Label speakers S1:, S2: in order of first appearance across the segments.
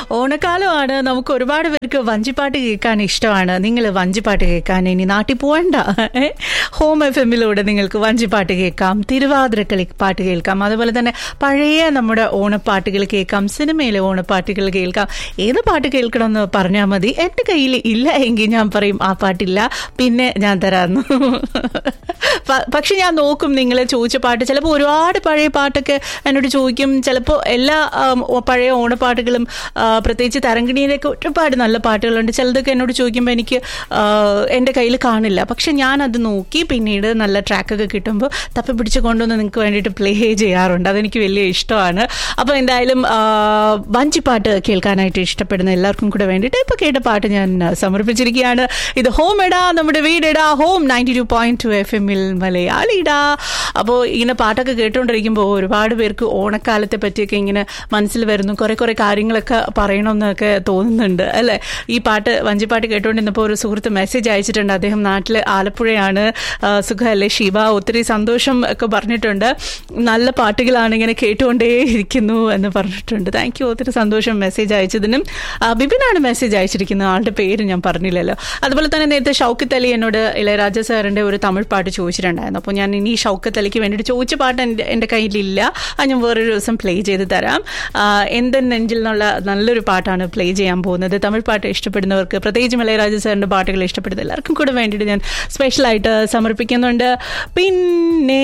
S1: ഓണക്കാലമാണ് നമുക്ക് ഒരുപാട് പേർക്ക് വഞ്ചിപ്പാട്ട് കേൾക്കാൻ ഇഷ്ടമാണ് നിങ്ങൾ വഞ്ചിപ്പാട്ട് കേൾക്കാൻ ഇനി നാട്ടിൽ പോകണ്ട ഏ? ഹോം എഫ് എമ്മിലൂടെ നിങ്ങൾക്ക് വഞ്ചിപ്പാട്ട് കേൾക്കാം തിരുവാതിരക്കളി പാട്ട് കേൾക്കാം അതുപോലെ തന്നെ പഴയ നമ്മുടെ ഓണപ്പാട്ടുകൾ കേൾക്കാം സിനിമയിലെ ഓണപ്പാട്ടുകൾ കേൾക്കാം ഏത് പാട്ട് കേൾക്കണമെന്ന് പറഞ്ഞാൽ മതി എൻ്റെ കയ്യിൽ ഇല്ല എങ്കിൽ ഞാൻ പറയും ആ പാട്ടില്ല പിന്നെ ഞാൻ തരാമെന്ന് പ- പക്ഷെ ഞാൻ നോക്കും നിങ്ങൾ ചോദിച്ച പാട്ട് ചിലപ്പോൾ ഒരുപാട് പഴയ പാട്ടൊക്കെ എന്നോട് ചോദിക്കും ചിലപ്പോൾ എല്ലാ ആം, ഓ- പഴയ ഓണപ്പാട്ടുകളും ആ, പ്രത്യേകിച്ച് തരങ്കിണിയിലൊക്കെ ഒരുപാട് നല്ല പാട്ടുകളുണ്ട് ചിലതൊക്കെ എന്നോട് ചോദിക്കുമ്പോൾ എനിക്ക് ആ, എൻ്റെ കയ്യിൽ കാണില്ല പക്ഷെ ഞാനത് നോക്കി പിന്നീട് നല്ല ട്രാക്കൊക്കെ കിട്ടുമ്പോൾ തപ്പി പിടിച്ച് കൊണ്ടുവന്ന് നിങ്ങൾക്ക് വേണ്ടിയിട്ട് പ്ലേ ചെയ്യാറുണ്ട് അതെനിക്ക് വലിയ ഇഷ്ടമാണ് അപ്പോൾ എന്തായാലും ആ, വഞ്ചിപ്പാട്ട് കേൾക്കാനായിട്ട് ഇഷ്ടപ്പെടുന്ന എല്ലാവർക്കും കൂടെ വേണ്ടിയിട്ട് ഇപ്പോൾ കേട്ട പാട്ട് ഞാൻ ആ, സമർപ്പിച്ചിരിക്കുകയാണ് ഇത് ഹോം എടാ നമ്മുടെ വീടെടാ home ninety two point two F എമ്മിൽ മലയാളിടാ അപ്പോൾ ഇങ്ങനെ പാട്ടൊക്കെ കേട്ടുകൊണ്ടിരിക്കുമ്പോൾ ഒരുപാട് പേർക്ക് ഓണക്കാലത്തെ പറ്റിയൊക്കെ ഇങ്ങനെ മനസ്സിൽ വരുന്നു കുറെ കുറെ കാര്യങ്ങളൊക്കെ പറയണമെന്നൊക്കെ തോന്നുന്നുണ്ട് അല്ലേ ഈ പാട്ട് വഞ്ചിപ്പാട്ട് കേട്ടുകൊണ്ടിരുന്നപ്പോൾ ഒരു സുഹൃത്ത് മെസ്സേജ് അയച്ചിട്ടുണ്ട് അദ്ദേഹം നാട്ടിൽ ആലപ്പുഴയാണ് ആ, സുഖമല്ലേ ശിവ ഒത്തിരി സന്തോഷം ഒക്കെ പറഞ്ഞിട്ടുണ്ട് നല്ല പാട്ടുകളാണ് ഇങ്ങനെ കേട്ടുകൊണ്ടേ ഇരിക്കുന്നു എന്ന് പറഞ്ഞിട്ടുണ്ട് താങ്ക് യു ഒത്തിരി സന്തോഷം മെസ്സേജ് അയച്ചതിനും ആ, ബിപിനാണ് മെസ്സേജ് അയച്ചിരിക്കുന്നത് ആളുടെ പേര് ഞാൻ പറഞ്ഞില്ലല്ലോ അതുപോലെ തന്നെ നേരത്തെ ഷൗക്കത്ത് അലി എന്നോട് ഇളയരാജ സാറിന്റെ ഒരു തമിഴ് പാട്ട് ചോദിച്ചിട്ടുണ്ടായിരുന്നു അപ്പോൾ ഞാൻ ഇനി ഷൗക്കത്ത് അലിക്ക് വേണ്ടിയിട്ട് ചോദിച്ച പാട്ട് എൻ്റെ എൻ്റെ കയ്യിലില്ല അത് ഞാൻ വേറൊരു ദിവസം പ്ലേ ചെയ്ത് തരാം ആ, എന്തെൻ നെഞ്ചിൽ നിന്നുള്ള നല്ലൊരു പാട്ടാണ് പ്ലേ ചെയ്യാൻ പോകുന്നത് തമിഴ് പാട്ട് ഇഷ്ടപ്പെടുന്നവർക്ക് പ്രത്യേകിച്ചും ഇളയരാജ സാറിന്റെ പാട്ടുകൾ ഇഷ്ടപ്പെടുന്ന എല്ലാവർക്കും കൂടെ വേണ്ടിയിട്ട് ഞാൻ സ്പെഷ്യലായിട്ട് സമർപ്പിക്കുന്നുണ്ട് പിന്നെ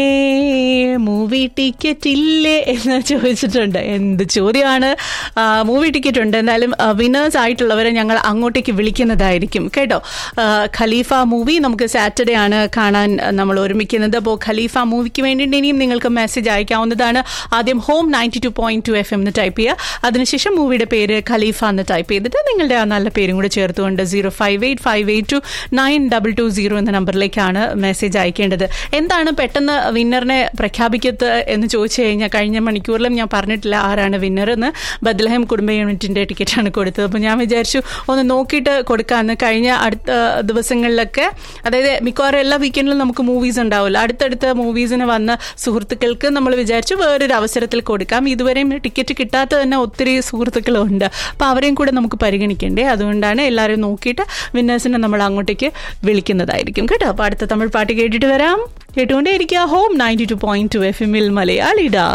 S1: മൂവി ടിക്കറ്റ് ഇല്ലേ എന്ന് ചോദിച്ചിട്ടുണ്ട് എന്ത് ചോദ്യമാണ് മൂവി ടിക്കറ്റ് ഉണ്ട് എന്തായാലും വിന്നേഴ്സ് ആയിട്ടുള്ളവരെ ഞങ്ങൾ അങ്ങോട്ടേക്ക് വിളിക്കുന്നതായിരിക്കും കേട്ടോ ആ, ഖലീഫ മൂവി നമുക്ക് സാറ്റർഡേ ആണ് കാണാൻ നമ്മൾ ഒരുമിക്കുന്നത് അപ്പോൾ ഖലീഫ മൂവിക്ക് വേണ്ടിയിട്ട് ഇനിയും നിങ്ങൾക്ക് മെസ്സേജ് അയക്കാവുന്നതാണ് ആദ്യം home ninety two point two F M എന്ന് ടൈപ്പ് ചെയ്യുക അതിനുശേഷം മൂവിയുടെ പേര് ഖലീഫ എന്ന് ടൈപ്പ് ചെയ്തിട്ട് നിങ്ങളുടെ ആ നല്ല പേരും കൂടെ ചേർത്തുകൊണ്ട് zero five eight five eight two nine double two zero എന്ന നമ്പറിലേക്കാണ് മെസ്സേജ് അയക്കേണ്ടത് എന്താണ് പെട്ടെന്ന് വിന്നറിനെ പ്രഖ്യാപിക്കത്ത് എന്ന് ചോദിച്ചു കഴിഞ്ഞാൽ കഴിഞ്ഞ മണിക്കൂറിലും ഞാൻ പറഞ്ഞിട്ടില്ല ആരാണ് വിന്നർ എന്ന് ബദ്ലഹം കുടുംബ യൂണിറ്റിന്റെ ടിക്കറ്റാണ് കൊടുത്തത് അപ്പോൾ ഞാൻ വിചാരിച്ചു ഒന്ന് നോക്കിയിട്ട് കൊടുക്കാമെന്ന് കഴിഞ്ഞ അടുത്ത ദിവസങ്ങളിലൊക്കെ അതായത് മിക്കവാറും എല്ലാ വീക്കെൻഡിലും നമുക്ക് മൂവീസ് ഉണ്ടാവില്ല അടുത്തടുത്ത മൂവീസിന് വന്ന സുഹൃത്തുക്കൾക്ക് നമ്മൾ വിചാരിച്ചു വേറൊരു അവസരത്തിൽ കൊടുക്കാം ഇതുവരെയും ടിക്കറ്റ് കിട്ടാത്ത തന്നെ ഒത്തിരി സുഹൃത്തുക്കളുണ്ട് അപ്പോൾ അവരെയും കൂടെ നമുക്ക് പരിഗണിക്കണ്ടേ അതുകൊണ്ടാണ് എല്ലാവരെയും നോക്കിയിട്ട് വിന്നേഴ്സിനെ നമ്മൾ അങ്ങോട്ടേക്ക് വിളിക്കുന്നതായിരിക്കും കേട്ടോ അപ്പോൾ അടുത്ത തമിഴ് പാട്ട് കേട്ടിട്ട് വരാം കേട്ടുകൊണ്ടേ ഇരിക്കുക home ninety two point two F എമ്മിൽ മലയാളിടാ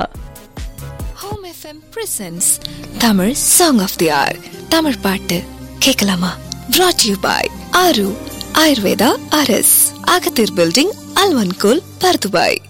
S2: home FM presents Tamil song of the hour Tamil பாட்டு கேட்கலாமா brought யூ பாய் ஆரு ஆயுர்வேதா அரஸ் அகத்தீர் பில்டிங் அல்வன்கோல் பர்துபாய்